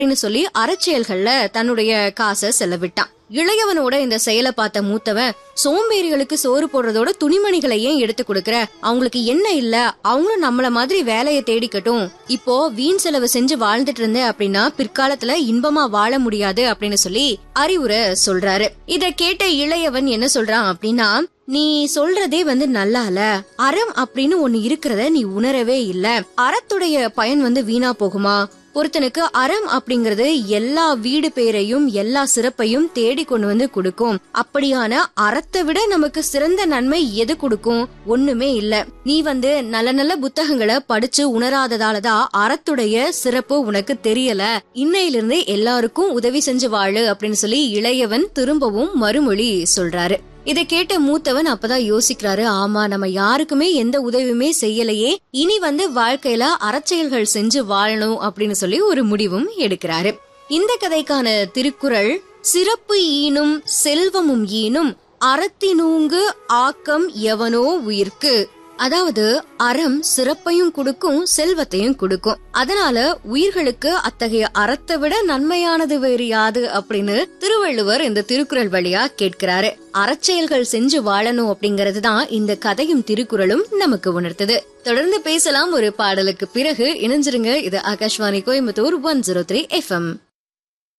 அப்படின்னு சொல்லி அறச்செயல்கள்ல தன்னுடைய காசை செலவிட்டான் இளையவனோட இந்த செயலை பார்த்த மூத்தவன் சோம்பேறிகளுக்கு சோறு போடுறதோட துணிமணிகளை ஏன் எடுத்து கொடுக்கற அவங்களுக்கு என்ன இல்ல அவங்களும் நம்மள மாதிரி வேலையை தேடிக்கட்டும் இப்போ வீண் செலவு செஞ்சு வாழ்ந்துட்டு இருந்தேன் அப்படின்னா பிற்காலத்துல இன்பமா வாழ முடியாது அப்படின்னு சொல்லி அறிவுரை சொல்றாரு இத கேட்ட இளையவன் என்ன சொல்றான் அப்படின்னா நீ சொல்றதே வந்து நல்லால அறம் அப்படின்னு ஒண்ணு இருக்கிறத நீ உணரவே இல்ல அறத்துடைய பயன் வந்து வீணா போகுமா ஒருத்தனுக்கு அறம் அப்படிங்கறது எல்லா வீடு பேரையும் எல்லா சிறப்பையும் தேடி கொண்டு வந்து கொடுக்கும் அப்படியான அறத்தை விட நமக்கு சிறந்த நன்மை எது கொடுக்கும் ஒண்ணுமே இல்ல நீ வந்து நல்ல நல்ல புத்தகங்களை படிச்சு உணராததாலதான் அறத்துடைய சிறப்பு உனக்கு தெரியல இன்னையிலிருந்து எல்லாருக்கும் உதவி செஞ்சு வாழு அப்படின்னு சொல்லி இளையவன் திரும்பவும் மறுமொழி சொல்றாரு இதை கேட்ட மூத்தவன் அப்பதான் யோசிக்கிறாரு ஆமா நம்ம யாருக்குமே எந்த உதவியுமே செய்யலையே இனி வந்து வாழ்க்கையில அறச்செயல்கள் செஞ்சு வாழணும் அப்படின்னு சொல்லி ஒரு முடிவும் எடுக்கிறாரு இந்த கதைக்கான திருக்குறள் சிறப்பு ஈனும் செல்வமும் ஈனும் அறத்தினூங்கு ஆக்கம் எவனோ உயிர்க்கு அதாவது அறம் சிறப்பையும் கொடுக்கும் செல்வத்தையும் கொடுக்கும் அதனால உயிர்களுக்கு அத்தகைய அறத்தை விட நன்மையானது வேறு யாது அப்படின்னு திருவள்ளுவர் இந்த திருக்குறள் வழியா கேட்கிறாரு அறச்செயல்கள் செஞ்சு வாழணும் அப்படிங்கறது தான் இந்த கதையும் திருக்குறளும் நமக்கு உணர்த்தது தொடர்ந்து பேசலாம் ஒரு பாடலுக்கு பிறகு இணைஞ்சிருங்க இது Akashvani Coimbatore one zero three FM